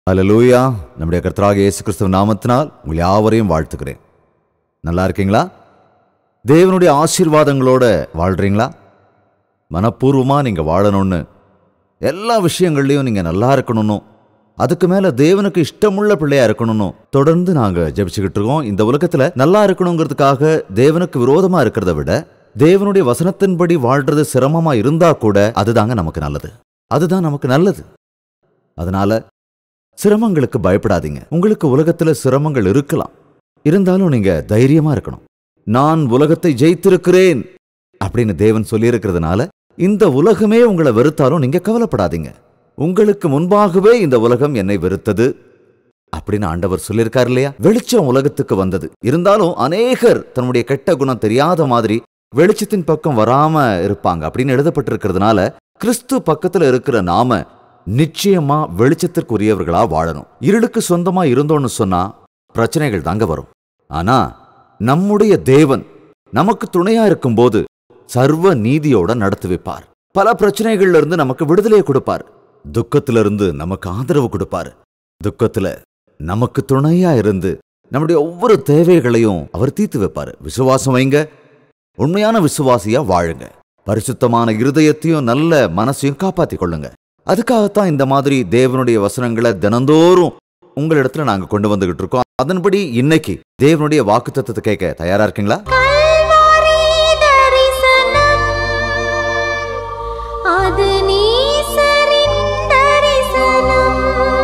அல்லேலூயா நம்முடைய கர்த்தராக இயேசு கிறிஸ்துவ நாமத்தினால் உங்கள் யாவரையும் வாழ்த்துக்கிறேன் நல்லா இருக்கீங்களா தேவனுடைய ஆசீர்வாதங்களோட வாழ்றீங்களா மனப்பூர்வமா நீங்க வாழணும்னு எல்லா விஷயங்கள்லையும் நீங்க நல்லா இருக்கணும்னு அதுக்கு மேல தேவனுக்கு இஷ்டமுள்ள பிள்ளையா இருக்கணும்னு தொடர்ந்து நாங்க ஜெபிச்சுக்கிட்டு இருக்கோம் இந்த உலகத்துல நல்லா இருக்கணுங்கிறதுக்காக தேவனுக்கு விரோதமா இருக்கிறத விட தேவனுடைய வசனத்தின்படி வாழ்றது சிரமமா இருந்தா கூட அதுதாங்க நமக்கு நல்லது அதுதான் நமக்கு நல்லது அதனால சிரமங்களுக்கு பயப்படாதீங்க உங்களுக்கு உலகத்துல சிரமங்கள் இருக்கலாம் இருந்தாலும் நீங்க தைரியமா இருக்கணும் நான் உலகத்தை ஜெயித்திருக்கிறேன் அப்படின்னு தேவன் சொல்லியிருக்கிறதுனால இந்த உலகமே உங்களை வெறுத்தாலும் நீங்க கவலைப்படாதீங்க உங்களுக்கு முன்பாகவே இந்த உலகம் என்னை வெறுத்தது அப்படின்னு ஆண்டவர் சொல்லியிருக்கார் இல்லையா வெளிச்சம் உலகத்துக்கு வந்தது இருந்தாலும் அநேகர் தன்னுடைய கெட்ட குணம் தெரியாத மாதிரி வெளிச்சத்தின் பக்கம் வராம இருப்பாங்க அப்படின்னு எழுதப்பட்டிருக்கிறதுனால கிறிஸ்து பக்கத்துல இருக்கிற நாம நிச்சயமா வெளிச்சத்திற்குரியவர்களா வாழணும் இருளுக்கு சொந்தமா இருந்தோம்னு சொன்னா பிரச்சனைகள் தாங்க வரும் ஆனா நம்முடைய தேவன் நமக்கு துணையா இருக்கும்போது சர்வ நீதியோட நடத்தி வைப்பார் பல பிரச்சனைகள்ல இருந்து நமக்கு விடுதலையை கொடுப்பார் துக்கத்துல இருந்து நமக்கு ஆதரவு கொடுப்பார் துக்கத்துல நமக்கு துணையா இருந்து நம்முடைய ஒவ்வொரு தேவைகளையும் அவர் தீர்த்து வைப்பார் விசுவாசம் வைங்க உண்மையான விசுவாசியா வாழுங்க பரிசுத்தமான இருதயத்தையும் நல்ல மனசையும் காப்பாத்திக் கொள்ளுங்க அதுக்காகத்தான் இந்த மாதிரி தேவனுடைய வசனங்களை தினந்தோறும் உங்களிடத்துல நாங்க கொண்டு வந்துகிட்டு இருக்கோம் அதன்படி இன்னைக்கு தேவனுடைய வாக்குத்தத்தத்தை கேட்க தயாரா இருக்கீங்களா கல்வாரி தரிசனம் அது நீசரின் தரிசனம்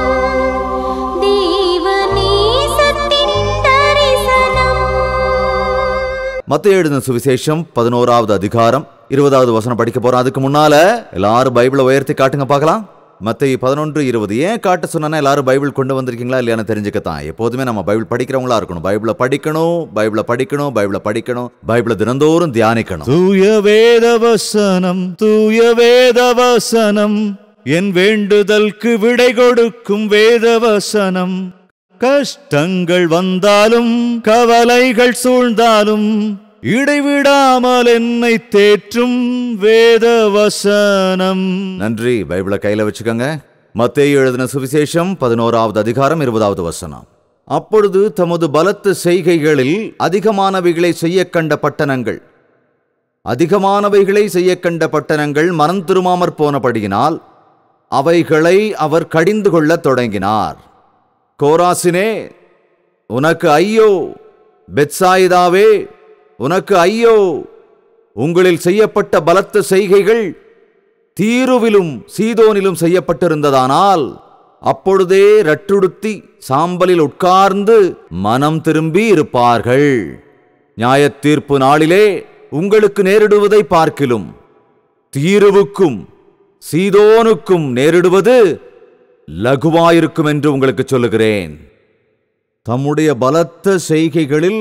தேவநேசத்தின் தரிசனம் மத்திய எழுதின சுவிசேஷம் பதினோராவது அதிகாரம் இருபதாவது வசனம் படிக்க போறோம் அதுக்கு முன்னால எல்லாரும் பைபிளை உயர்த்தி காட்டுங்க பார்க்கலாம் மத்திய பதினொன்று இருபது ஏன் காட்ட சொன்னா எல்லாரும் பைபிள் கொண்டு வந்திருக்கீங்களா இல்லையான்னு தெரிஞ்சுக்கத்தான் எப்போதுமே நம்ம பைபிள் படிக்கிறவங்களா இருக்கணும் பைபிளை படிக்கணும் பைபிளை படிக்கணும் பைபிளை படிக்கணும் பைபிளை தினந்தோறும் தியானிக்கணும் தூய வேதவசனம் தூய வேதவசனம் என் வேண்டுதல்க்கு விடை கொடுக்கும் வேதவசனம் கஷ்டங்கள் வந்தாலும் கவலைகள் சூழ்ந்தாலும் இடைவிடாமல் என்னை தேற்றும் வேதவசனம் நன்றி பைபிளை கையில வச்சுக்கோங்க மத்தேயு எழுதின சுவிசேஷம் பதினோராவது அதிகாரம் இருபதாவது வசனம் அப்பொழுது தமது பலத்த செய்கைகளில் அதிகமானவைகளை செய்ய கண்ட பட்டணங்கள் அதிகமானவைகளை செய்ய கண்ட பட்டணங்கள் மனம் திரும்பாமற் போனபடியினால் அவைகளை அவர் கடிந்து கொள்ளத் தொடங்கினார் கோராசினே உனக்கு ஐயோ பெத்சாயிதாவே உனக்கு ஐயோ உங்களில் செய்யப்பட்ட பலத்த செய்கைகள் தீருவிலும் சீதோனிலும் செய்யப்பட்டிருந்ததானால் அப்பொழுதே ரட்டுடுத்தி சாம்பலில் உட்கார்ந்து மனம் திரும்பி இருப்பார்கள் நியாயத் தீர்ப்பு நாளிலே உங்களுக்கு நேரிடுவதை பார்க்கிலும் தீருவுக்கும் சீதோனுக்கும் நேரிடுவது லகுவாயிருக்கும் என்று உங்களுக்கு சொல்லுகிறேன் தம்முடைய பலத்த செய்கைகளில்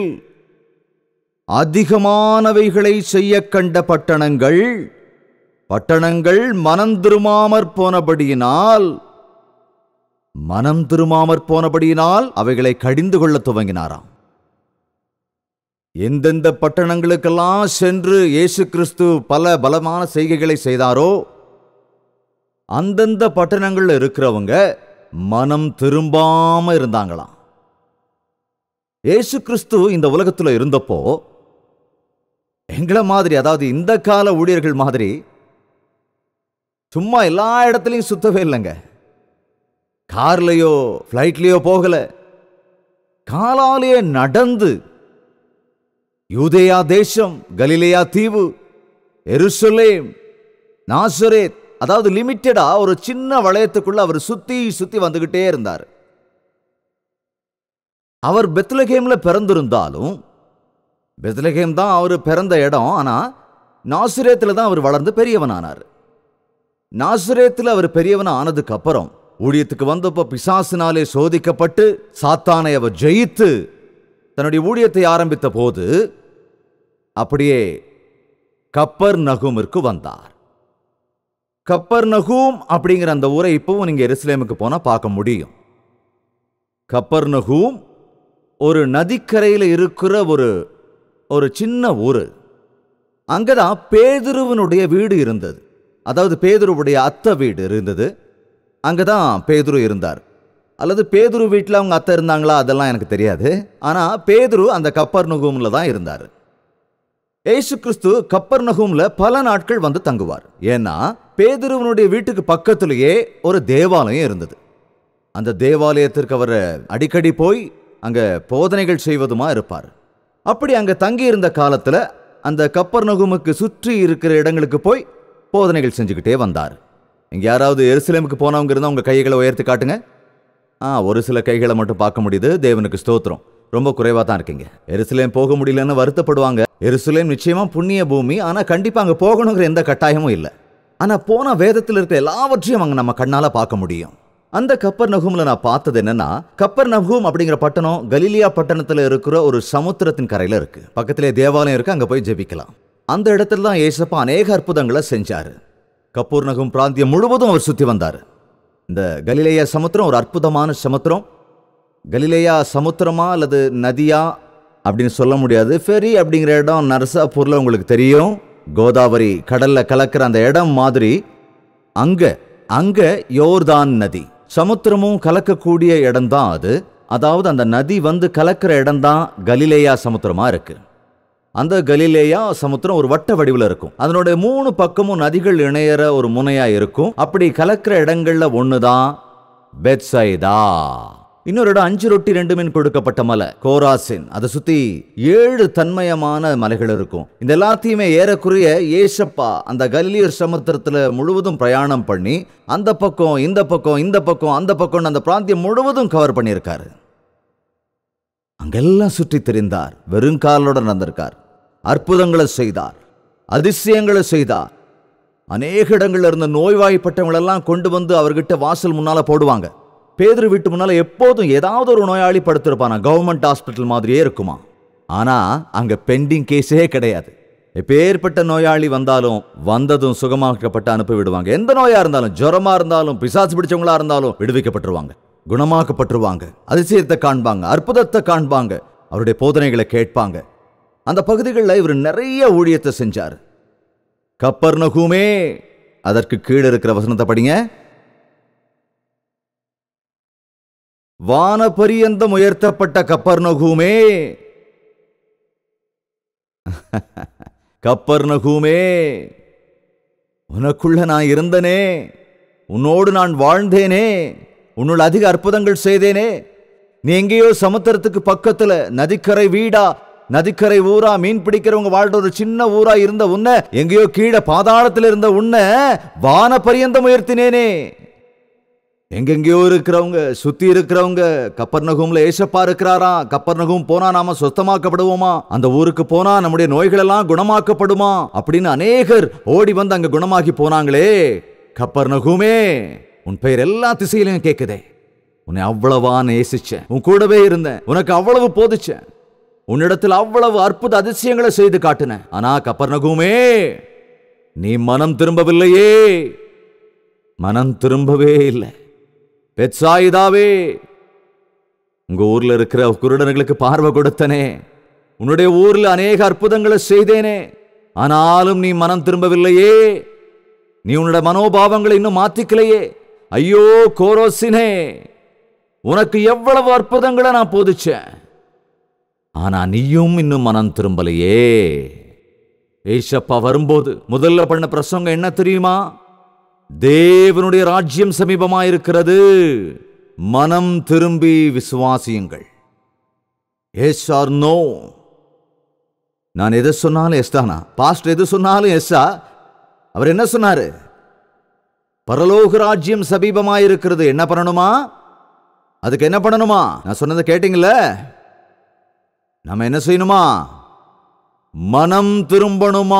அதிகமானவைகளை செய்ய கண்ட பட்டணங்கள் பட்டணங்கள் மனம் திரும்பாமற் போனபடியினால் மனம் திரும்பாமற் போனபடியினால் அவைகளை கடிந்து கொள்ளத் துவங்கினாராம் எந்தெந்த பட்டணங்களுக்கெல்லாம் சென்று இயேசு கிறிஸ்து பல பலமான செய்கைகளை செய்தாரோ அந்தந்த பட்டணங்கள்ல இருக்கிறவங்க மனம் திரும்பாம இருந்தாங்களாம் இயேசு கிறிஸ்து இந்த உலகத்துல இருந்தப்போ எங்களை மாதிரி அதாவது இந்த கால ஊழியர்கள் மாதிரி சும்மா எல்லா இடத்துலையும் சுத்தவே இல்லைங்க கார்லயோ ஃப்ளைட்லயோ போகல காலாலேயே நடந்து யூதேயா தேசம் கலிலேயா தீவு எருசலேம் நாசரேத் அதாவது லிமிட்டடா ஒரு சின்ன வளையத்துக்குள்ள அவர் சுத்தி சுத்தி வந்துகிட்டே இருந்தார் அவர் பெத்லகேம்ல பிறந்திருந்தாலும் பெத்லகேம் தான் அவர் பிறந்த இடம் ஆனா நாசுரேத்துல தான் அவர் வளர்ந்து பெரியவனானார் நாசுரேத்துல அவர் பெரியவன் ஆனதுக்கு அப்புறம் ஊழியத்துக்கு வந்தப்போ பிசாசினாலே சோதிக்கப்பட்டு சாத்தானை அவர் ஜெயித்து தன்னுடைய ஊழியத்தை ஆரம்பித்த போது அப்படியே கப்பர் நகுமிற்கு வந்தார் கப்பர் நகூம் அப்படிங்கிற அந்த ஊரை இப்பவும் நீங்க எருசலேமுக்கு போனா பார்க்க முடியும் கப்பர் நகூம் ஒரு நதிக்கரையில் இருக்கிற ஒரு ஒரு சின்ன ஊர் அங்கதான் பேதுருவனுடைய வீடு இருந்தது அதாவது பேதுருவுடைய அத்தை வீடு இருந்தது அங்கதான் பேதுரு இருந்தார் அல்லது பேதுரு வீட்டில் அவங்க அத்தை இருந்தாங்களா அதெல்லாம் எனக்கு தெரியாது ஆனால் பேதுரு அந்த கப்பர் நகுமில் தான் இருந்தார் ஏசு கிறிஸ்து கப்பர் நகும்ல பல நாட்கள் வந்து தங்குவார் ஏன்னா பேதுருவனுடைய வீட்டுக்கு பக்கத்திலேயே ஒரு தேவாலயம் இருந்தது அந்த தேவாலயத்திற்கு அவர் அடிக்கடி போய் அங்க போதனைகள் செய்வதுமா இருப்பார் அப்படி அங்க தங்கி இருந்த காலத்துல அந்த கப்பர் நகுமுக்கு சுற்றி இருக்கிற இடங்களுக்கு போய் போதனைகள் செஞ்சுக்கிட்டே வந்தார் இங்க யாராவது எருசலேமுக்கு போனவங்க இருந்தால் உங்க கைகளை உயர்த்தி காட்டுங்க ஆ ஒரு சில கைகளை மட்டும் பார்க்க முடியுது தேவனுக்கு ஸ்தோத்திரம் ரொம்ப குறைவா தான் இருக்கீங்க எருசலேம் போக முடியலன்னு வருத்தப்படுவாங்க எருசலேம் நிச்சயமா புண்ணிய பூமி ஆனா கண்டிப்பா அங்க போகணுங்கிற எந்த கட்டாயமும் இல்லை ஆனா போன வேதத்தில் இருக்கிற எல்லாவற்றையும் அங்க நம்ம கண்ணால பார்க்க முடியும் அந்த கப்பர் நகும்ல நான் பார்த்தது என்னன்னா கப்பர் நகும் அப்படிங்கிற பட்டணம் கலீலியா பட்டணத்துல இருக்கிற ஒரு சமுத்திரத்தின் கரையில இருக்கு பக்கத்திலே தேவாலயம் இருக்கு அங்க போய் ஜெபிக்கலாம் அந்த இடத்துல தான் ஏசப்பா அநேக அற்புதங்களை செஞ்சாரு கப்பூர் நகும் பிராந்தியம் முழுவதும் அவர் சுத்தி வந்தாரு இந்த கலிலேயா சமுத்திரம் ஒரு அற்புதமான சமுத்திரம் கலிலேயா சமுத்திரமா அல்லது நதியா அப்படின்னு சொல்ல முடியாது ஃபெரி அப்படிங்கிற இடம் நரசாப்பூர்ல உங்களுக்கு தெரியும் கோதாவரி கடல்ல கலக்கிற அந்த இடம் மாதிரி அங்க அங்க யோர்தான் நதி சமுத்திரமும் கலக்கக்கூடிய இடம்தான் அது அதாவது அந்த நதி வந்து கலக்கிற இடம்தான் கலிலேயா சமுத்திரமா இருக்கு அந்த கலிலேயா சமுத்திரம் ஒரு வட்ட வடிவில் இருக்கும் அதனுடைய மூணு பக்கமும் நதிகள் இணையற ஒரு முனையா இருக்கும் அப்படி கலக்கிற இடங்கள்ல ஒண்ணுதான் பெத்சைதா இன்னொரு இடம் அஞ்சு ரொட்டி ரெண்டு மீன் கொடுக்கப்பட்ட மலை கோராசின் அதை சுத்தி ஏழு தன்மயமான மலைகள் இருக்கும் இந்த எல்லாத்தையுமே ஏறக்குறைய ஏசப்பா அந்த கலிலியர் சமுத்திரத்துல முழுவதும் பிரயாணம் பண்ணி அந்த பக்கம் இந்த பக்கம் இந்த பக்கம் அந்த பக்கம் அந்த பிராந்தியம் முழுவதும் கவர் பண்ணியிருக்காரு அங்கெல்லாம் சுற்றி திரிந்தார் வெறுங்காலோட நடந்திருக்கார் அற்புதங்களை செய்தார் அதிசயங்களை செய்தார் அநேக இடங்கள்ல இருந்த நோய்வாய்ப்பட்டவங்களெல்லாம் கொண்டு வந்து அவர்கிட்ட வாசல் முன்னால போடுவாங்க பேதுரு வீட்டு முன்னால எப்போதும் ஏதாவது ஒரு நோயாளி படுத்திருப்பானா கவர்மெண்ட் ஹாஸ்பிட்டல் மாதிரியே இருக்குமா ஆனா அங்க பெண்டிங் கேஸே கிடையாது எப்பேற்பட்ட நோயாளி வந்தாலும் வந்ததும் சுகமாக்கப்பட்டு அனுப்பி விடுவாங்க எந்த நோயா இருந்தாலும் ஜுரமா இருந்தாலும் பிசாசு பிடிச்சவங்களா இருந்தாலும் விடுவிக்கப்பட்டுருவாங்க குணமாக்கப்பட்டுருவாங்க அதிசயத்தை காண்பாங்க அற்புதத்தை காண்பாங்க அவருடைய போதனைகளை கேட்பாங்க அந்த பகுதிகளில் இவர் நிறைய ஊழியத்தை செஞ்சார் கப்பர் நகுமே அதற்கு கீழே இருக்கிற வசனத்தை படிங்க வானபரியந்தம் உயர்த்தப்பட்ட கப்பர் நகுமே கப்பர் நகுமே உனக்குள்ள நான் இருந்தனே உன்னோடு நான் வாழ்ந்தேனே உன்னுள் அதிக அற்புதங்கள் செய்தேனே நீ எங்கேயோ சமுத்திரத்துக்கு பக்கத்துல நதிக்கரை வீடா நதிக்கரை ஊரா மீன் பிடிக்கிறவங்க வாழ்ற ஒரு சின்ன ஊரா இருந்த உன்னை எங்கேயோ கீழே பாதாளத்தில் இருந்த உன்னை வான பரியந்தம் உயர்த்தினேனே எங்கெங்கேயோ இருக்கிறவங்க சுத்தி இருக்கிறவங்க கப்பர்நகூம்ல ஏசப்பா இருக்கிறாராம் கப்பர்நகூம் போனா நாம சுத்தமாக்கப்படுவோமா அந்த ஊருக்கு போனா நம்முடைய நோய்கள் எல்லாம் குணமாக்கப்படுமா அப்படின்னு அநேகர் ஓடி வந்து அங்க குணமாகி போனாங்களே கப்பர்நகூமே உன் பெயர் எல்லா திசையிலையும் கேக்குதே உன்னை அவ்வளவா நேசிச்சேன் உன் கூடவே இருந்தேன் உனக்கு அவ்வளவு போதிச்சேன் உன்னிடத்தில் அவ்வளவு அற்புத அதிசயங்களை செய்து காட்டினேன் ஆனா கப்பர்நகூமே நீ மனம் திரும்பவில்லையே மனம் திரும்பவே இல்லை பெட்சாயிதாவே உங்க ஊர்ல இருக்கிற குருடர்களுக்கு பார்வை கொடுத்தனே உன்னுடைய ஊர்ல அநேக அற்புதங்களை செய்தேனே ஆனாலும் நீ மனம் திரும்பவில்லையே நீ உன்னோட மனோபாவங்களை இன்னும் மாத்திக்கலையே ஐயோ கோரோசினே உனக்கு எவ்வளவு அற்புதங்களை நான் போதிச்சேன் ஆனா நீயும் இன்னும் மனம் திரும்பலையே ஏசப்பா வரும்போது முதல்ல பண்ண பிரசங்கம் என்ன தெரியுமா தேவனுடைய ராஜ்யம் சமீபமா இருக்கிறது மனம் திரும்பி விசுவாசியுங்கள் எஸ் ஆர் நோ நான் எதை சொன்னாலும் எஸ் தானா பாஸ்டர் எது சொன்னாலும் எஸ்ஸா அவர் என்ன சொன்னாரு பரலோக ராஜ்யம் சமீபமா இருக்கிறது என்ன பண்ணணுமா அதுக்கு என்ன பண்ணணுமா நான் சொன்னதை கேட்டீங்கல்ல நம்ம என்ன செய்யணுமா மனம் திரும்பணுமா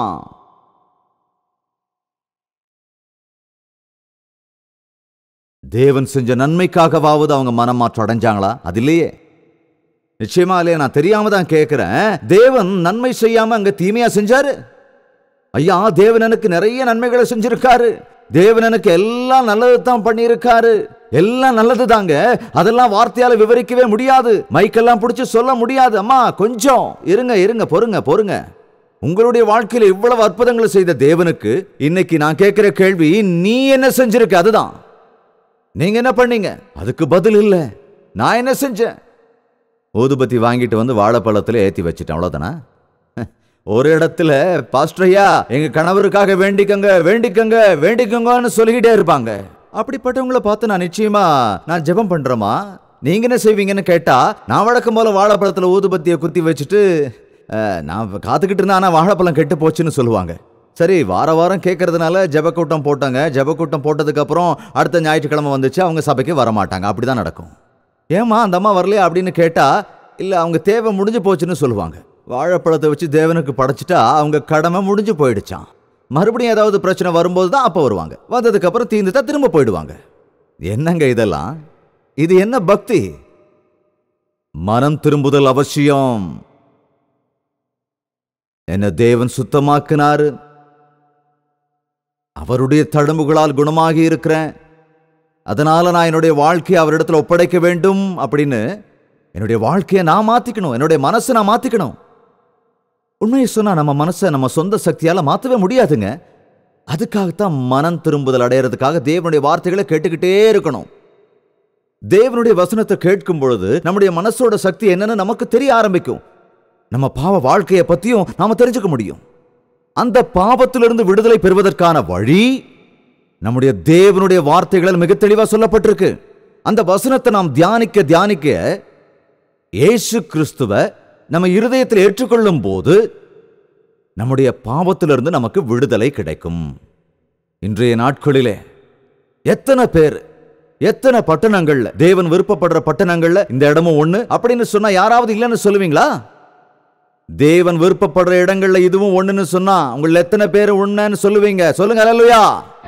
தேவன் செஞ்ச நன்மைக்காகவாவது அவங்க மனம் மாற்றம் அடைஞ்சாங்களா அது இல்லையே நிச்சயமா இல்லையா நான் தெரியாம தான் கேட்கிறேன் தேவன் நன்மை செய்யாம அங்க தீமையா செஞ்சாரு ஐயா தேவன் எனக்கு நிறைய நன்மைகளை செஞ்சிருக்காரு தேவன் எனக்கு எல்லாம் நல்லது தான் பண்ணியிருக்காரு எல்லாம் நல்லது தாங்க அதெல்லாம் வார்த்தையால விவரிக்கவே முடியாது மைக்கெல்லாம் பிடிச்சு சொல்ல முடியாது அம்மா கொஞ்சம் இருங்க இருங்க பொறுங்க பொறுங்க உங்களுடைய வாழ்க்கையில இவ்வளவு அற்புதங்களை செய்த தேவனுக்கு இன்னைக்கு நான் கேட்கிற கேள்வி நீ என்ன செஞ்சிருக்க அதுதான் நீங்க என்ன பண்ணீங்க அதுக்கு பதில் இல்லை நான் என்ன செஞ்சேன் ஊதுபத்தி வாங்கிட்டு வந்து வாழைப்பழத்துல ஏத்தி வச்சிட்டேன் அவ்வளவுதானா ஒரு இடத்துல பாஸ்டரையா எங்க கணவருக்காக வேண்டிக்கங்க வேண்டிக்கங்க வேண்டிக்கங்கன்னு சொல்லிக்கிட்டே இருப்பாங்க அப்படிப்பட்டவங்கள பார்த்து நான் நிச்சயமா நான் ஜெபம் பண்றேமா நீங்க என்ன செய்வீங்கன்னு கேட்டா நான் வழக்கம் போல வாழைப்பழத்துல ஊதுபத்தியை குத்தி வச்சுட்டு அஹ், நான் காத்துக்கிட்டு இருந்தேன் ஆனா வாழைப்பழம் கெட்டு போச்சுன்னு சொல்லுவாங்க சரி வார வாரம் கேட்கறதுனால ஜெபக்கூட்டம் போட்டாங்க ஜெபக்கூட்டம் போட்டதுக்கு அப்புறம் அடுத்த ஞாயிற்றுக்கிழமை வந்துச்சு அவங்க சபைக்கு வர மாட்டாங்க அப்படிதான் நடக்கும் ஏமா அந்த அம்மா வரலையா அப்படின்னு கேட்டா இல்ல அவங்க தேவை முடிஞ்சு போச்சுன்னு சொல்லுவாங்க வாழைப்பழத்தை வச்சு தேவனுக்கு படைச்சிட்டா அவங்க கடமை முடிஞ்சு போயிடுச்சான் மறுபடியும் ஏதாவது பிரச்சனை வரும்போது தான் அப்போ வருவாங்க வந்ததுக்கு அப்புறம் தீர்ந்துட்டா திரும்ப போயிடுவாங்க என்னங்க இதெல்லாம் இது என்ன பக்தி மனம் திரும்புதல் அவசியம் என்ன தேவன் சுத்தமாக்கினாரு அவருடைய தழும்புகளால் குணமாகி இருக்கிறேன் அதனால நான் என்னுடைய வாழ்க்கையை அவரிடத்துல ஒப்படைக்க வேண்டும் அப்படின்னு என்னுடைய வாழ்க்கையை நான் மாத்திக்கணும் என்னுடைய மனசை நான் மாத்திக்கணும் உண்மையை சொன்னா நம்ம மனசை நம்ம சொந்த சக்தியால மாத்தவே முடியாதுங்க அதுக்காகத்தான் மனம் திரும்புதல் அடையிறதுக்காக தேவனுடைய வார்த்தைகளை கேட்டுக்கிட்டே இருக்கணும் தேவனுடைய வசனத்தை கேட்கும் பொழுது நம்முடைய மனசோட சக்தி என்னன்னு நமக்கு தெரிய ஆரம்பிக்கும் நம்ம பாவ வாழ்க்கையை பத்தியும் நாம தெரிஞ்சுக்க முடியும் அந்த பாவத்திலிருந்து விடுதலை பெறுவதற்கான வழி நம்முடைய தேவனுடைய வார்த்தைகளில் மிக தெளிவா சொல்லப்பட்டிருக்கு அந்த வசனத்தை நாம் தியானிக்க தியானிக்க இயேசு கிறிஸ்துவ நம்ம இருதயத்தில் ஏற்றுக்கொள்ளும் போது நம்முடைய பாவத்திலிருந்து நமக்கு விடுதலை கிடைக்கும் இன்றைய நாட்களிலே எத்தனை பேர் எத்தனை பட்டணங்கள்ல தேவன் விருப்பப்படுற பட்டணங்கள்ல இந்த இடமும் ஒண்ணு அப்படின்னு சொன்னா யாராவது இல்லைன்னு சொல்லுவீங்களா தேவன் விருப்பப்படுற இடங்கள்ல இதுவும் ஒண்ணுன்னு சொன்னா உங்கள எத்தனை பேர் ஒண்ணுன்னு சொல்லுவீங்க சொல்லுங்க அல்லையா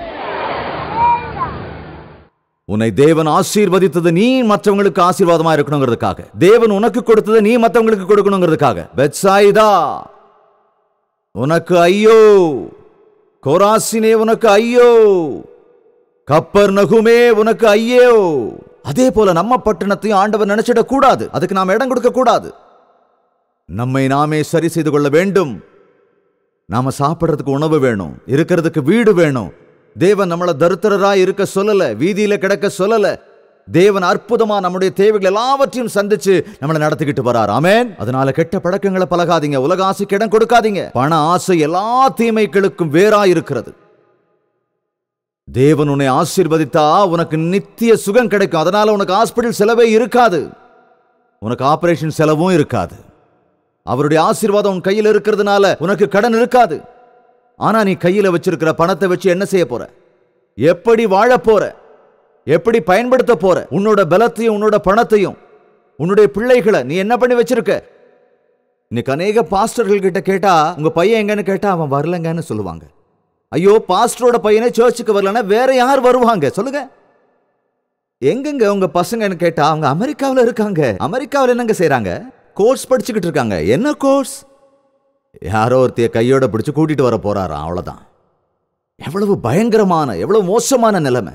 உன்னை தேவன் ஆசீர்வதித்தது நீ மற்றவங்களுக்கு ஆசீர்வாதமா இருக்கணுங்கிறதுக்காக தேவன் உனக்கு கொடுத்தது நீ மற்றவங்களுக்கு கொடுக்கணுங்கிறதுக்காக பெத்சாயிதா உனக்கு ஐயோ கோராசினே உனக்கு ஐயோ கப்பர் நகுமே உனக்கு ஐயோ அதே போல நம்ம பட்டணத்தையும் ஆண்டவர் நினைச்சிடக் கூடாது அதுக்கு நாம் இடம் கொடுக்க கூடாது நம்மை நாமே சரி செய்து கொள்ள வேண்டும் நாம சாப்பிடுறதுக்கு உணவு வேணும் இருக்கிறதுக்கு வீடு வேணும் தேவன் நம்மள தரித்திரரா இருக்க சொல்லல வீதியில கிடக்க சொல்லல தேவன் அற்புதமா நம்முடைய தேவைகள் எல்லாவற்றையும் சந்திச்சு நம்மளை நடத்திக்கிட்டு வரார் ஆமென் அதனால கெட்ட பழக்கங்களை பழகாதீங்க உலக ஆசைக்கு இடம் கொடுக்காதீங்க பண ஆசை எல்லா தீமைகளுக்கும் வேறா இருக்கிறது தேவன் உன்னை ஆசீர்வதித்தா உனக்கு நித்திய சுகம் கிடைக்கும் அதனால உனக்கு ஹாஸ்பிட்டல் செலவே இருக்காது உனக்கு ஆபரேஷன் செலவும் இருக்காது அவருடைய ஆசீர்வாதம் உன் கையில் இருக்கிறதுனால உனக்கு கடன் இருக்காது ஆனா நீ கையில வச்சிருக்கிற பணத்தை வச்சு என்ன செய்ய போற எப்படி வாழ போற எப்படி பயன்படுத்த போற உன்னோட பலத்தையும் உன்னோட பணத்தையும் உன்னுடைய பிள்ளைகளை நீ என்ன பண்ணி வச்சிருக்க இன்னைக்கு அநேக பாஸ்டர்கள் கிட்ட கேட்டா உங்க பையன் எங்கன்னு கேட்டா அவன் வரலங்கன்னு சொல்லுவாங்க ஐயோ பாஸ்டரோட பையனே சர்ச்சுக்கு வரலன்னா வேற யார் வருவாங்க சொல்லுங்க எங்கெங்க உங்க பசங்கன்னு கேட்டா அவங்க அமெரிக்காவில் இருக்காங்க அமெரிக்காவில் என்னங்க செய்றாங்க கோர்ஸ் படிச்சுக்கிட்டு இருக்காங்க என்ன கோர்ஸ் யாரோ ஒருத்தைய கையோட பிடிச்சு கூட்டிட்டு வர போறாராம் அவ்வளவுதான் எவ்வளவு பயங்கரமான எவ்வளவு மோசமான நிலைமை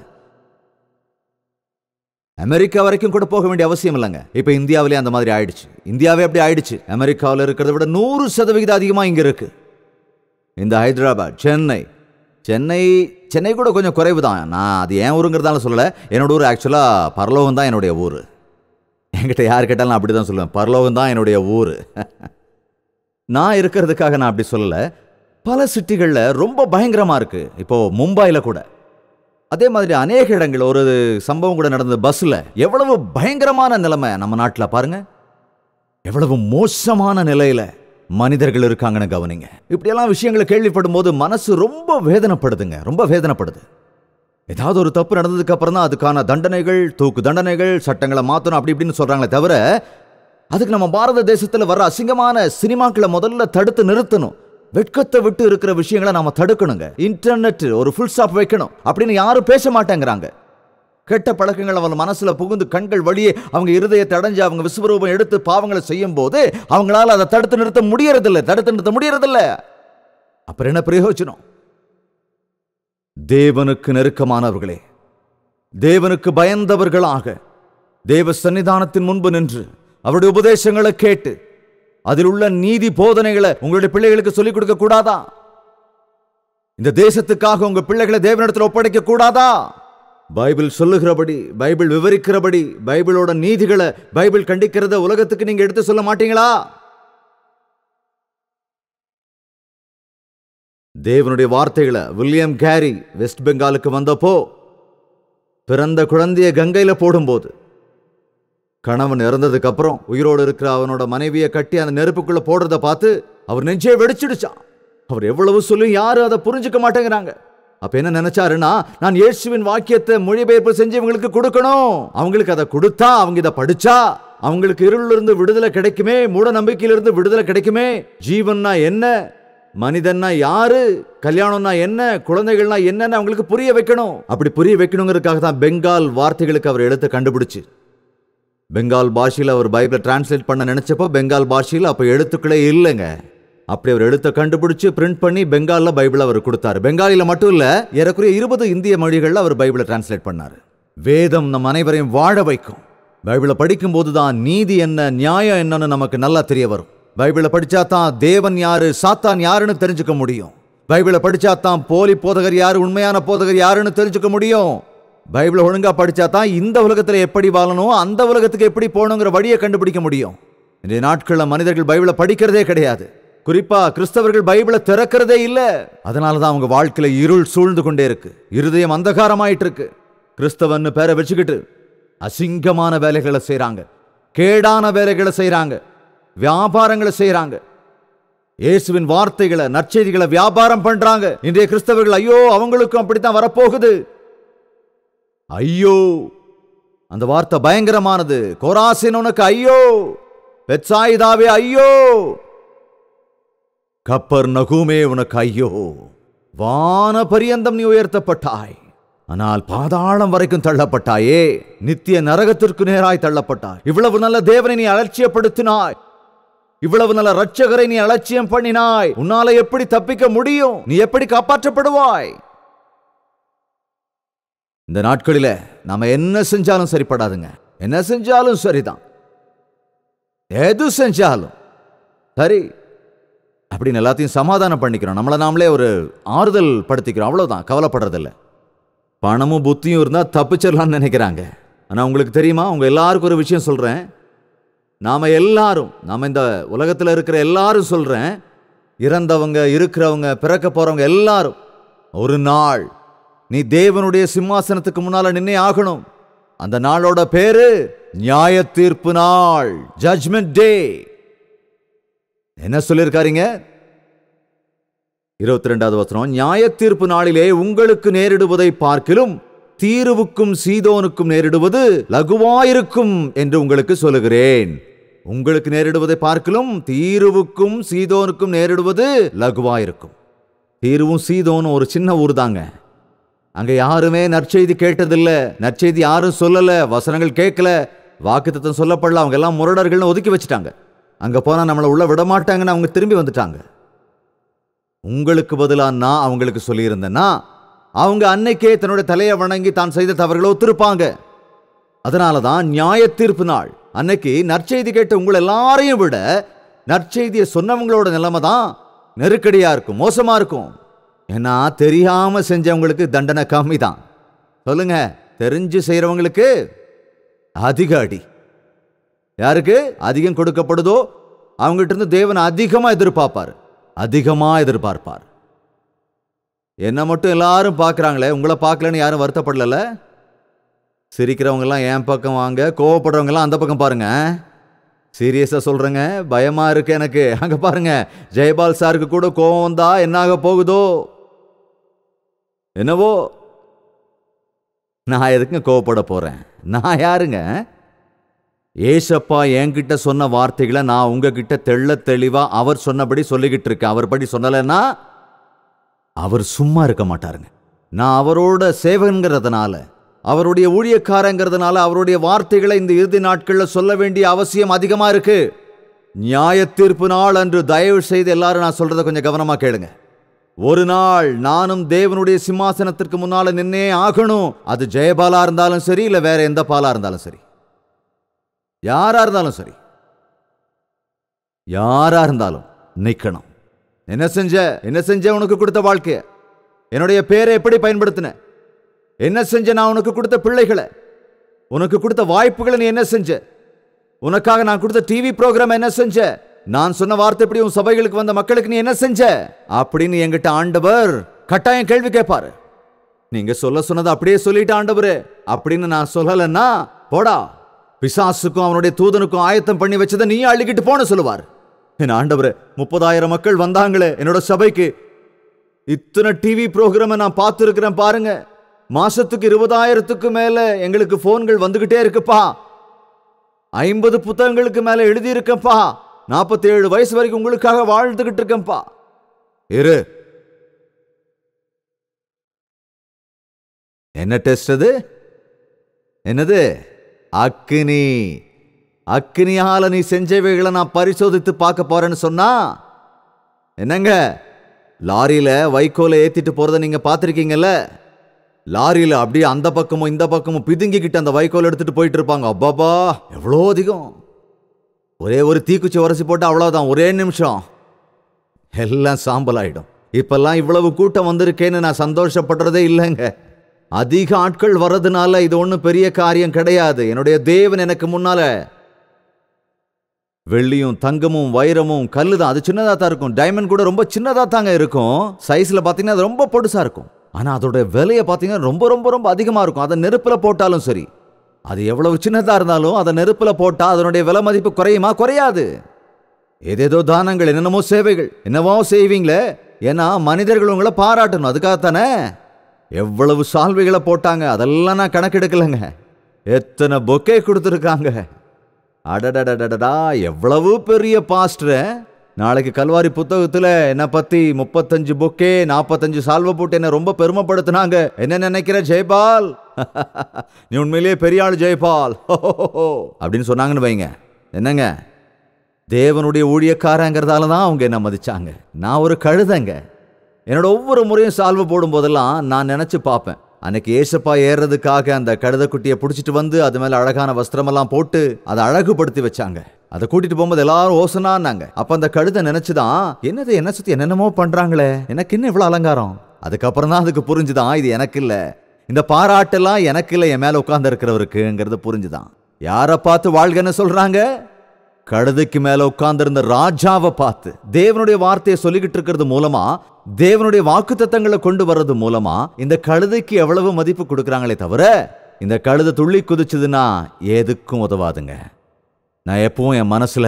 அமெரிக்கா வரைக்கும் கூட போக வேண்டிய அவசியம் இல்லைங்க இப்ப இந்தியாவிலே அந்த மாதிரி ஆயிடுச்சு இந்தியாவே அப்படி ஆயிடுச்சு அமெரிக்காவில் இருக்கிறத விட நூறு சதவிகிதம் அதிகமா இங்க இருக்கு இந்த ஹைதராபாத் சென்னை சென்னை சென்னை கூட கொஞ்சம் குறைவு தான் நான் அது ஏன் ஊருங்கிறதால சொல்லலை என்னோட ஊர் ஆக்சுவலாக பரலோகம் தான் என்னுடைய ஊர் என்கிட்ட யார் கேட்டாலும் அப்படி தான் சொல்லுவேன் பரலோகம் தான் என்னுடைய ஊர் நான் இருக்கிறதுக்காக நான் அப்படி சொல்லலை பல சிட்டிகளில் ரொம்ப பயங்கரமாக இருக்குது இப்போது மும்பையில் கூட அதே மாதிரி அநேக இடங்கள் ஒரு சம்பவம் கூட நடந்தது பஸ்ஸில் எவ்வளவு பயங்கரமான நிலைமை நம்ம நாட்டில் பாருங்க எவ்வளவு மோசமான நிலையில மனிதர்கள் இருக்காங்கன்னு கவனிங்க இப்படியெல்லாம் விஷயங்களை கேள்விப்படும் போது மனசு ரொம்ப வேதனைப்படுதுங்க ரொம்ப வேதனைப்படுது ஏதாவது ஒரு தப்பு நடந்ததுக்கு அப்புறம் தான் அதுக்கான தண்டனைகள் தூக்கு தண்டனைகள் சட்டங்களை மாற்றணும் அப்படி இப்படின்னு சொல்றாங்களே தவிர அதுக்கு நம்ம பாரத தேசத்துல வர்ற அசிங்கமான சினிமாக்களை முதல்ல தடுத்து நிறுத்தணும் வெட்கத்தை விட்டு இருக்கிற விஷயங்களை நாம தடுக்கணுங்க இன்டர்நெட் ஒரு ஃபுல் ஸ்டாப் வைக்கணும் அப்படின்னு யாரும் பேச மாட்டேங்கிறாங்க கெட்ட பழக்கங்கள் அவங்க மனசுல புகுந்து கண்கள் வழியே அவங்க இருதயத்தை அடைஞ்சு அவங்க விஸ்வரூபம் எடுத்து பாவங்களை செய்யும் போது அவங்களால அதை தடுத்து நிறுத்த முடியறதில்ல தடுத்து நிறுத்த முடியறதில்ல அப்புறம் என்ன பிரயோஜனம் தேவனுக்கு நெருக்கமானவர்களே தேவனுக்கு பயந்தவர்களாக தேவ சன்னிதானத்தின் முன்பு நின்று அவருடைய உபதேசங்களை கேட்டு அதில் உள்ள நீதி போதனைகளை உங்களுடைய பிள்ளைகளுக்கு சொல்லிக் கொடுக்க கூடாதா இந்த தேசத்துக்காக உங்க பிள்ளைகளை தேவனிடத்தில் ஒப்படைக்க கூடாதா பைபிள் சொல்லுகிறபடி பைபிள் விவரிக்கிறபடி பைபிளோட நீதிகளை பைபிள் கண்டிக்கிறத உலகத்துக்கு நீங்க எடுத்து சொல்ல மாட்டீங்களா தேவனுடைய வார்த்தைகளை வில்லியம் கேரி வெஸ்ட் பெங்காலுக்கு வந்தப்போ பிறந்த குழந்தைய கங்கையில போடும்போது கணவன் இறந்ததுக்கு அப்புறம் உயிரோடு இருக்கிற அவனோட மனைவியை கட்டி அந்த நெருப்புக்குள்ள போடுறத பார்த்து அவர் நெஞ்சே வெடிச்சிடுச்சான் அவர் எவ்வளவு சொல்லி யாரும் அதை புரிஞ்சுக்க மாட்டேங்கிறாங்க அப்ப என்ன நினைச்சாருன்னா நான் இயேசுவின் வாக்கியத்தை மொழிபெயர்ப்பு செஞ்சு இவங்களுக்கு கொடுக்கணும் அவங்களுக்கு அதை கொடுத்தா அவங்க இதை படிச்சா அவங்களுக்கு இருளிலிருந்து இருந்து விடுதலை கிடைக்குமே மூட நம்பிக்கையிலிருந்து விடுதலை கிடைக்குமே ஜீவன்னா என்ன மனிதன்னா யாரு கல்யாணம்னா என்ன குழந்தைகள்னா என்னன்னு அவங்களுக்கு புரிய வைக்கணும் அப்படி புரிய வைக்கணுங்கிறதுக்காக தான் பெங்கால் வார்த்தைகளுக்கு அவர் எழுத்த கண்டுபிடிச்சு பெங்கால் பாஷையில் அவர் பைபிளை டிரான்ஸ்லேட் பண்ண நினைச்சப்போ பெங்கால் பாஷையில் அப்போ எழுத்துக்களே இல்லைங்க அப்படி அவர் எழுத்தை கண்டுபிடிச்சு பிரிண்ட் பண்ணி பெங்கால்ல பைபிள் அவர் கொடுத்தாரு பெங்காலில மட்டும் இல்ல ஏறக்குறைய இருபது இந்திய மொழிகளில் அவர் பைபிளை டிரான்ஸ்லேட் பண்ணாரு வேதம் நம் அனைவரையும் வாழ வைக்கும் பைபிளை படிக்கும்போது தான் நீதி என்ன நியாயம் என்னன்னு நமக்கு நல்லா தெரிய வரும் பைபிளை படிச்சா தான் தேவன் யாரு சாத்தான் யாருன்னு தெரிஞ்சுக்க முடியும் பைபிளை படிச்சா தான் போலி போதகர் யாரு உண்மையான போதகர் யாருன்னு தெரிஞ்சுக்க முடியும் பைபிளை ஒழுங்கா படிச்சா தான் இந்த உலகத்துல எப்படி வாழணும் அந்த உலகத்துக்கு எப்படி போகணுங்கிற வழியை கண்டுபிடிக்க முடியும் இன்றைய நாட்களில் மனிதர்கள் பைபிளை படிக்கிறதே கிடையாது குறிப்பா கிறிஸ்தவர்கள் பைபிளை திறக்கிறதே இல்ல அதனால தான் அவங்க வாழ்க்கையில இருள் சூழ்ந்து கொண்டே இருக்கு இருதயம் அந்தகாரமாயிட்டு இருக்கு கிறிஸ்தவன்னு பேரை வச்சுக்கிட்டு அசிங்கமான வேலைகளை செய்றாங்க கேடான வேலைகளை செய்றாங்க வியாபாரங்களை செய்றாங்க இயேசுவின் வார்த்தைகளை நற்செய்திகளை வியாபாரம் பண்றாங்க இன்றைய கிறிஸ்தவர்கள் ஐயோ அவங்களுக்கும் அப்படித்தான் வரப்போகுது ஐயோ அந்த வார்த்தை பயங்கரமானது கோராசின் உனக்கு ஐயோ பெட்சாயிதாவே ஐயோ கப்பர் நகுமே உனக்கு ஐயோ வான பரியந்தம் நீ உயர்த்தப்பட்டாய் ஆனால் பாதாளம் வரைக்கும் தள்ளப்பட்டாயே நித்திய நரகத்திற்கு நேராய் தள்ளப்பட்டாய் இவ்வளவு நல்ல தேவனை நீ அலட்சியப்படுத்தினாய் இவ்வளவு நல்ல ரட்சகரை நீ அலட்சியம் பண்ணினாய் உன்னால எப்படி தப்பிக்க முடியும் நீ எப்படி காப்பாற்றப்படுவாய் இந்த நாட்களில நாம என்ன செஞ்சாலும் சரிப்படாதுங்க என்ன செஞ்சாலும் சரிதான் எது செஞ்சாலும் சரி அப்படின்னு எல்லாத்தையும் சமாதானம் பண்ணிக்கிறோம் நம்மளை நாமளே ஒரு ஆறுதல் படுத்திக்கிறோம் அவ்வளவுதான் கவலைப்படுறதில்ல பணமும் புத்தியும் இருந்தால் தப்பிச்சிடலாம்னு நினைக்கிறாங்க ஆனால் உங்களுக்கு தெரியுமா உங்க எல்லாருக்கும் ஒரு விஷயம் சொல்றேன் நாம எல்லாரும் நாம இந்த உலகத்தில் இருக்கிற எல்லாரும் சொல்றேன் இறந்தவங்க இருக்கிறவங்க பிறக்க போறவங்க எல்லாரும் ஒரு நாள் நீ தேவனுடைய சிம்மாசனத்துக்கு முன்னால நின்னே ஆகணும் அந்த நாளோட பேரு நியாய தீர்ப்பு நாள் ஜட்ஜ்மெண்ட் டே என்ன சொல்லியிருக்காருங்க இருபத்தி ரெண்டாவது வசனம் நியாய தீர்ப்பு நாளிலே உங்களுக்கு நேரிடுவதை பார்க்கிலும் தீருவுக்கும் சீதோனுக்கும் நேரிடுவது லகுவாயிருக்கும் என்று உங்களுக்கு சொல்லுகிறேன் உங்களுக்கு நேரிடுவதை பார்க்கிலும் தீருவுக்கும் சீதோனுக்கும் நேரிடுவது லகுவாயிருக்கும் தீருவும் சீதோனும் ஒரு சின்ன ஊர் தாங்க அங்க யாருமே நற்செய்தி கேட்டதில்ல நற்செய்தி யாரும் சொல்லல வசனங்கள் கேட்கல வாக்குத்தத்தம் சொல்லப்படல அவங்க எல்லாம் முரடர்கள்னு ஒதுக்கி வச்சுட்டாங்க அங்க போனா நம்மளை உள்ள விட மாட்டாங்கன்னு அவங்க திரும்பி வந்துட்டாங்க உங்களுக்கு பதிலா நான் அவங்களுக்கு சொல்லியிருந்தேன்னா அவங்க அன்னைக்கே தன்னுடைய தலையை வணங்கி தான் செய்த தவறுகளை ஒத்திருப்பாங்க அதனால தான் நியாய தீர்ப்பு நாள் அன்னைக்கு நற்செய்தி கேட்ட உங்களை எல்லாரையும் விட நற்செய்தியை சொன்னவங்களோட நிலைமை தான் நெருக்கடியா இருக்கும் மோசமா இருக்கும் ஏன்னா தெரியாம செஞ்சவங்களுக்கு தண்டனை கம்மி தான் சொல்லுங்க தெரிஞ்சு செய்யறவங்களுக்கு அதிக அடி யாருக்கு அதிகம் கொடுக்கப்படுதோ அவங்ககிட்ட இருந்து தேவன் அதிகமா எதிர்பார்ப்பார் அதிகமா எதிர்பார்ப்பார் என்ன மட்டும் எல்லாரும் பார்க்குறாங்களே உங்களை பார்க்கலன்னு யாரும் வருத்தப்படல சிரிக்கிறவங்க எல்லாம் என் பக்கம் வாங்க கோவப்படுறவங்க எல்லாம் அந்த பக்கம் பாருங்க சீரியஸா சொல்றேங்க பயமா இருக்கு எனக்கு அங்க பாருங்க ஜெயபால் சாருக்கு கூட கோவம் வந்தா என்னாக போகுதோ என்னவோ நான் எதுக்குங்க கோவப்பட போறேன் நான் யாருங்க ஏசப்பா என்கிட்ட சொன்ன வார்த்தைகளை நான் உங்ககிட்ட தெள்ள தெளிவா அவர் சொன்னபடி சொல்லிக்கிட்டு இருக்கேன் அவர் படி சொல்லலைன்னா அவர் சும்மா இருக்க மாட்டாருங்க நான் அவரோட சேவகங்கிறதுனால அவருடைய ஊழியக்காரங்கிறதுனால அவருடைய வார்த்தைகளை இந்த இறுதி நாட்களில் சொல்ல வேண்டிய அவசியம் அதிகமா இருக்கு நியாய தீர்ப்பு நாள் அன்று தயவு செய்து எல்லாரும் நான் சொல்றதை கொஞ்சம் கவனமா கேளுங்க ஒரு நாள் நானும் தேவனுடைய சிம்மாசனத்திற்கு முன்னால நின்னே ஆகணும் அது ஜெயபாலா இருந்தாலும் சரி இல்ல வேற எந்த பாலா இருந்தாலும் சரி யாரா இருந்தாலும் சரி யாரா இருந்தாலும் நிக்கணும் என்ன செஞ்ச என்ன செஞ்ச உனக்கு கொடுத்த வாழ்க்கைய என்னுடைய பேரை எப்படி பயன்படுத்தின என்ன செஞ்ச நான் உனக்கு கொடுத்த பிள்ளைகளை உனக்கு கொடுத்த வாய்ப்புகளை நீ என்ன செஞ்ச உனக்காக நான் கொடுத்த டிவி ப்ரோக்ராம் என்ன செஞ்ச நான் சொன்ன வார்த்தை எப்படி உன் சபைகளுக்கு வந்த மக்களுக்கு நீ என்ன செஞ்ச அப்படின்னு என்கிட்ட ஆண்டவர் கட்டாயம் கேள்வி கேட்பாரு நீங்க சொல்ல சொன்னதை அப்படியே சொல்லிட்டு ஆண்டவரே அப்படின்னு நான் சொல்லலைன்னா போடா பிசாசுக்கும் அவனுடைய தூதனுக்கும் ஆயத்தம் பண்ணி வச்சதை நீ அள்ளிக்கிட்டு போன சொல்லுவார் என் ஆண்டவரே முப்பதாயிரம் மக்கள் வந்தாங்களே என்னோட சபைக்கு இத்தனை டிவி ப்ரோக்ராமை நான் பார்த்துருக்கிறேன் பாருங்க மாசத்துக்கு இருபதாயிரத்துக்கு மேல எங்களுக்கு போன்கள் வந்துகிட்டே இருக்குப்பா ஐம்பது புத்தகங்களுக்கு மேல எழுதியிருக்கப்பா நாற்பத்தி ஏழு வயசு வரைக்கும் உங்களுக்காக வாழ்ந்துகிட்டு இருக்கேன்ப்பா இரு என்ன டெஸ்ட் அது என்னது அக்கினி அக்கினியால நீ செஞ்சவைகளை நான் பரிசோதித்து பார்க்க போறேன்னு சொன்னா என்னங்க லாரியில வைக்கோலை ஏத்திட்டு போறத நீங்க பார்த்திருக்கீங்கல்ல லாரியில அப்படியே அந்த பக்கமும் இந்த பக்கமும் பிதுங்கிக்கிட்டு அந்த வைக்கோல் எடுத்துட்டு போயிட்டு இருப்பாங்க அப்பாபா எவ்வளோ அதிகம் ஒரே ஒரு தீக்குச்சி உரசி போட்டு அவ்வளவுதான் ஒரே நிமிஷம் எல்லாம் சாம்பல் ஆயிடும் இப்பெல்லாம் இவ்வளவு கூட்டம் வந்திருக்கேன்னு நான் சந்தோஷப்படுறதே இல்லைங்க அதிக ஆட்கள் வர்றதுனால இது ஒன்றும் பெரிய காரியம் கிடையாது என்னுடைய தேவன் எனக்கு முன்னால வெள்ளியும் தங்கமும் வைரமும் கல்லு தான் அது சின்னதாக தான் இருக்கும் டைமண்ட் கூட ரொம்ப சின்னதாக தாங்க இருக்கும் சைஸில் பார்த்தீங்கன்னா அது ரொம்ப பொடுசா இருக்கும் ஆனால் அதோட விலையை பார்த்தீங்கன்னா ரொம்ப ரொம்ப ரொம்ப அதிகமாக இருக்கும் அதை நெருப்பில் போட்டாலும் சரி அது எவ்வளவு சின்னதாக இருந்தாலும் அதை நெருப்பில் போட்டால் அதனுடைய விலை மதிப்பு குறையுமா குறையாது ஏதேதோ தானங்கள் என்னென்னமோ சேவைகள் என்னவோ செய்வீங்களே ஏன்னா மனிதர்கள் உங்களை பாராட்டணும் அதுக்காகத்தானே எவ்வளவு சால்வைகளை போட்டாங்க அதெல்லாம் நான் கணக்கெடுக்கலைங்க எத்தனை பொக்கே கொடுத்துருக்காங்க அடடடடடடா எவ்வளவு பெரிய பாஸ்டர் நாளைக்கு கல்வாரி புத்தகத்துல என்னை பத்தி முப்பத்தஞ்சு பொக்கே நாற்பத்தஞ்சு சால்வை போட்டு என்ன ரொம்ப பெருமைப்படுத்தினாங்க என்ன நினைக்கிற ஜெயபால் நீ உண்மையிலேயே பெரிய ஆள் ஜெயபால் அப்படின்னு சொன்னாங்கன்னு வைங்க என்னங்க தேவனுடைய ஊழியக்காரங்கிறதால தான் அவங்க என்ன மதிச்சாங்க நான் ஒரு கழுதைங்க என்னோட ஒவ்வொரு முறையும் சால்வை போடும் போதெல்லாம் நான் நினைச்சு பார்ப்பேன் அன்னைக்கு ஏசப்பா ஏறுறதுக்காக அந்த கழுதைக்குட்டியை பிடிச்சிட்டு வந்து அது மேல அழகான வஸ்திரமெல்லாம் போட்டு அதை அழகுபடுத்தி வச்சாங்க அதை கூட்டிட்டு போகும்போது எல்லாரும் ஓசனான்னாங்க அப்ப அந்த கழுதை நினைச்சுதான் என்னது என்ன சுத்தி என்னென்னமோ பண்றாங்களே எனக்கு என்ன இவ்வளவு அலங்காரம் அதுக்கப்புறம் தான் அதுக்கு புரிஞ்சுதான் இது எனக்கு இல்ல இந்த பாராட்டெல்லாம் எனக்கு இல்ல என் மேல உட்கார்ந்து இருக்கிறவருக்குங்கிறது புரிஞ்சுதான் யாரை பார்த்து வாழ்கன்னு சொல்றாங்க கழுதைக்கு மேல உட்கார்ந்திருந்த ராஜாவை பார்த்து தேவனுடைய வார்த்தையை சொல்லிக்கிட்டு இருக்கிறது மூலமா தேவனுடைய வாக்குத்தத்தங்களை கொண்டு வர்றது மூலமா இந்த கழுதைக்கு எவ்வளவு மதிப்பு கொடுக்கறாங்களே தவிர இந்த கழுதை துள்ளி குதிச்சதுன்னா எதுக்கும் உதவாதுங்க நான் எப்பவும் என் மனசுல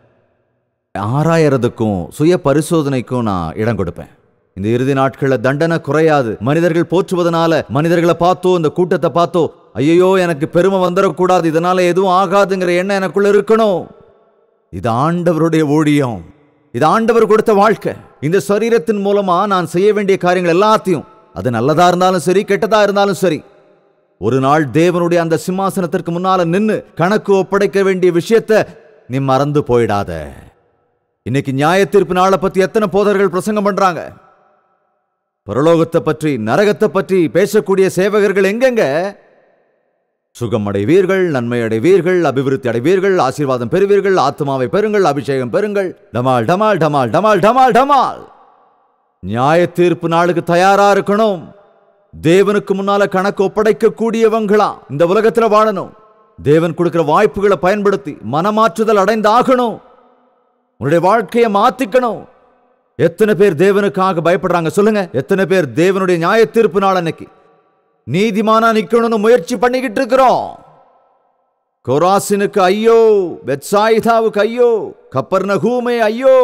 ஆராயறதுக்கும் சுய பரிசோதனைக்கும் நான் இடம் கொடுப்பேன் இந்த இறுதி நாட்களில் தண்டனை குறையாது மனிதர்கள் போற்றுவதனால மனிதர்களை பார்த்தோ இந்த கூட்டத்தை பார்த்தோ ஐயோ எனக்கு பெருமை வந்துடக்கூடாது இதனால எதுவும் ஆகாதுங்கிற எண்ணம் எனக்குள்ள இருக்கணும் இது ஆண்டவருடைய ஊழியம் இது ஆண்டவர் கொடுத்த வாழ்க்கை இந்த சரீரத்தின் மூலமா நான் செய்ய வேண்டிய காரியங்கள் எல்லாத்தையும் அது நல்லதா இருந்தாலும் சரி கெட்டதா இருந்தாலும் சரி ஒரு நாள் தேவனுடைய அந்த சிம்மாசனத்திற்கு முன்னால நின்னு கணக்கு ஒப்படைக்க வேண்டிய விஷயத்த நீ மறந்து போயிடாத இன்னைக்கு நியாய தீர்ப்பு நாளை பத்தி எத்தனை போதர்கள் பிரசங்கம் பண்றாங்க பரலோகத்தை பற்றி நரகத்தை பற்றி பேசக்கூடிய சேவகர்கள் எங்கெங்க சுகம் அடைவீர்கள் நன்மை அடைவீர்கள் அபிவிருத்தி அடைவீர்கள் ஆசீர்வாதம் பெறுவீர்கள் ஆத்மாவை பெறுங்கள் அபிஷேகம் பெறுங்கள் டமால் டமால் டமால் டமால் டமால் டமால் நியாய தீர்ப்பு நாளுக்கு தயாரா இருக்கணும் தேவனுக்கு முன்னால கணக்கு ஒப்படைக்க கூடியவங்களா இந்த உலகத்துல வாழணும் தேவன் கொடுக்கிற வாய்ப்புகளை பயன்படுத்தி மனமாற்றுதல் அடைந்தாகணும் உன்னுடைய வாழ்க்கையை மாத்திக்கணும் எத்தனை பேர் தேவனுக்காக பயப்படுறாங்க சொல்லுங்க எத்தனை பேர் தேவனுடைய நியாய தீர்ப்பு நாள் அன்னைக்கு நீதிமானா நிக்கணும்னு முயற்சி பண்ணிக்கிட்டு இருக்கிறோம் கொராசினுக்கு ஐயோ பெத்சாயிதாவுக்கு ஐயோ கப்பர்நகூமே ஐயோ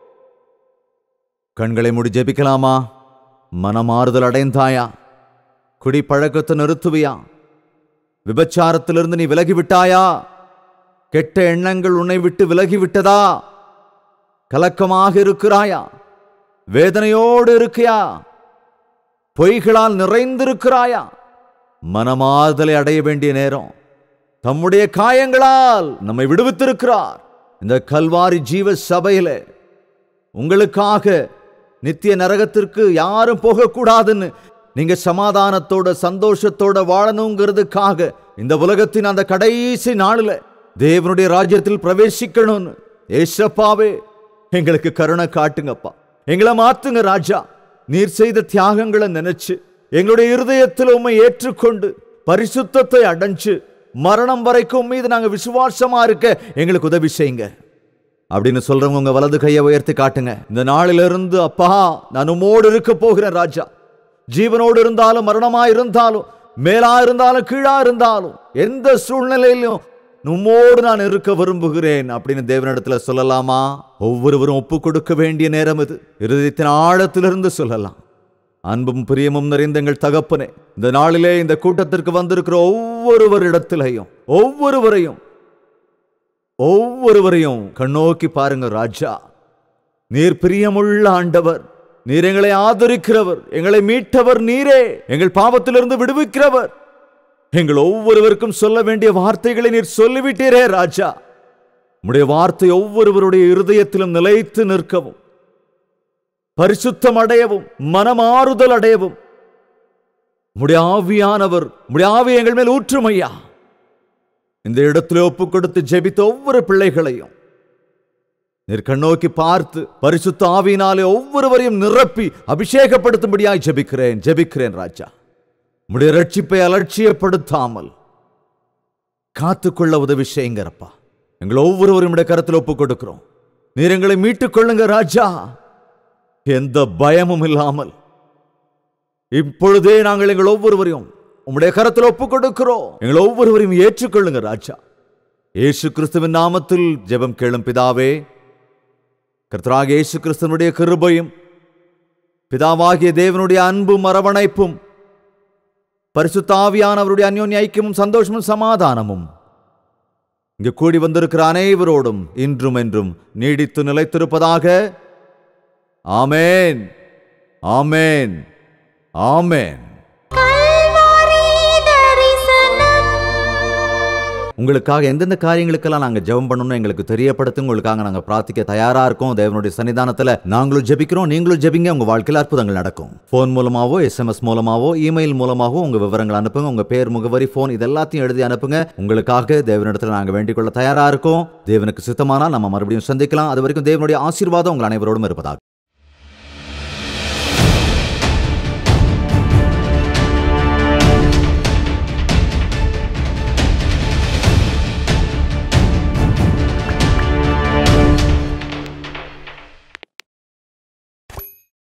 கண்களை மூடி ஜெபிக்கலாமா மனமாறுதல் அடைந்தாயா குடி பழக்கத்தை நிறுத்துவியா விபச்சாரத்திலிருந்து நீ விலகி விட்டாயா கெட்ட எண்ணங்கள் உன்னை விட்டு விலகி விட்டதா கலக்கமாக இருக்கிறாயா வேதனையோடு இருக்கியா பொய்களால் நிறைந்திருக்கிறாயா மனமாறுதலை அடைய வேண்டிய நேரம் தம்முடைய காயங்களால் நம்மை விடுவித்திருக்கிறார் இந்த கல்வாரி ஜீவ சபையில உங்களுக்காக நித்திய நரகத்திற்கு யாரும் போகக்கூடாதுன்னு நீங்க சமாதானத்தோட சந்தோஷத்தோட வாழணுங்கிறதுக்காக இந்த உலகத்தின் அந்த கடைசி நாளில் தேவனுடைய ராஜ்யத்தில் பிரவேசிக்கணும்னு ஏசப்பாவே எங்களுக்கு கருணை காட்டுங்கப்பா எங்களை மாத்துங்க ராஜா நீர் செய்த தியாகங்களை நினைச்சு எங்களுடைய இருதயத்தில் உம்மை ஏற்றுக்கொண்டு பரிசுத்தத்தை அடைஞ்சு மரணம் வரைக்கும் உம் மீது நாங்க விசுவாசமா இருக்க எங்களுக்கு உதவி செய்யுங்க அப்படின்னு சொல்றவங்க உங்க வலது கையை உயர்த்தி காட்டுங்க இந்த நாளிலிருந்து அப்பா நான் உம்மோடு இருக்க போகிறேன் ராஜா ஜீவனோடு இருந்தாலும் மரணமா இருந்தாலும் மேலா இருந்தாலும் கீழா இருந்தாலும் எந்த சூழ்நிலையிலும் உம்மோடு நான் இருக்க விரும்புகிறேன் அப்படின்னு தேவனிடத்துல சொல்லலாமா ஒவ்வொருவரும் ஒப்பு கொடுக்க வேண்டிய நேரம் இது இருதயத்தின் ஆழத்திலிருந்து சொல்லலாம் அன்பும் பிரியமும் நிறைந்த எங்கள் தகப்பனே இந்த நாளிலே இந்த கூட்டத்திற்கு வந்திருக்கிற ஒவ்வொருவரிடத்திலையும் ஒவ்வொருவரையும் ஒவ்வொருவரையும் கண்ணோக்கி பாருங்க ராஜா நீர் பிரியமுள்ள ஆண்டவர் நீர் எங்களை ஆதரிக்கிறவர் எங்களை மீட்டவர் நீரே எங்கள் பாவத்திலிருந்து விடுவிக்கிறவர் எங்கள் ஒவ்வொருவருக்கும் சொல்ல வேண்டிய வார்த்தைகளை நீர் சொல்லிவிட்டீரே ராஜா உம்முடைய வார்த்தை ஒவ்வொருவருடைய இருதயத்திலும் நிலைத்து நிற்கவும் பரிசுத்தம் அடையவும் மனமாறுதல் அடையவும் உம்முடைய ஆவியானவர் உம்முடைய ஆவி எங்கள் மேல் ஊற்றும் ஐயா இந்த இடத்துல ஒப்பு கொடுத்து ஜெபித்த ஒவ்வொரு பிள்ளைகளையும் நீர் கண்ணோக்கி பார்த்து பரிசுத்த ஆவியினாலே ஒவ்வொருவரையும் நிரப்பி அபிஷேகப்படுத்தும்படியாய் ஜெபிக்கிறேன் ஜெபிக்கிறேன் ராஜா உம்முடைய ரட்சிப்பை அலட்சியப்படுத்தாமல் காத்துக்கொள்ள உதவி செய்யுங்கப்பா எங்களை ஒவ்வொருவரும் உடைய கருத்தில் ஒப்பு கொடுக்கிறோம் நீர் எங்களை மீட்டுக் கொள்ளுங்க ராஜா எந்த பயமும் இல்லாமல் இப்பொழுதே நாங்கள் எங்கள் ஒவ்வொருவரையும் உம்முடைய கரத்தில் ஒப்புக் கொடுக்கிறோம் எங்கள் ஒவ்வொருவரையும் ஏற்றுக்கொள்ளுங்க ராஜா இயேசு கிறிஸ்துவின் நாமத்தில் ஜெபம் கேளும் பிதாவே கர்த்தராக இயேசு கிறிஸ்துவனுடைய கிருபையும் பிதாவாகிய தேவனுடைய அன்பும் அரவணைப்பும் பரிசுத்தாவியானவருடைய அந்யோன்ய ஐக்கியமும் சந்தோஷமும் சமாதானமும் இங்கு கூடி வந்திருக்கிற அனைவரோடும் இன்றும் என்றும் நீடித்து நிலைத்திருப்பதாக ஆமேன் ஆமேன் ஆமேன் கல்வாரி தரிசனம் உங்களுக்காக எந்தெந்த காரியங்களுக்கெல்லாம் நாங்கள் ஜெபம் பண்ணணும்னு எங்களுக்கு தெரியப்படுத்துங்க உங்களுக்காக நாங்கள் பிரார்த்திக்க தயாரா இருக்கோம் தேவனுடைய சன்னிதானத்தில் நாங்களும் ஜெபிக்கிறோம் நீங்களும் ஜெபிங்க உங்க வாழ்க்கையில் அற்புதங்கள் நடக்கும் ஃபோன் மூலமாவோ எஸ்எம்எஸ் மூலமாவோ இமெயில் மூலமாவோ உங்க விவரங்கள் அனுப்புங்க உங்க பேர் முகவரி ஃபோன் இது எல்லாத்தையும் எழுதி அனுப்புங்க உங்களுக்காக தேவனிடத்தில் நாங்கள் வேண்டிக் கொள்ள தயாரா இருக்கோம் தேவனுக்கு சித்தமானால் நம்ம மறுபடியும் சந்திக்கலாம் அது வரைக்கும் தேவனுடைய ஆசீர்வாதம் உங்கள் அனைவரோடும் இருப்பதாக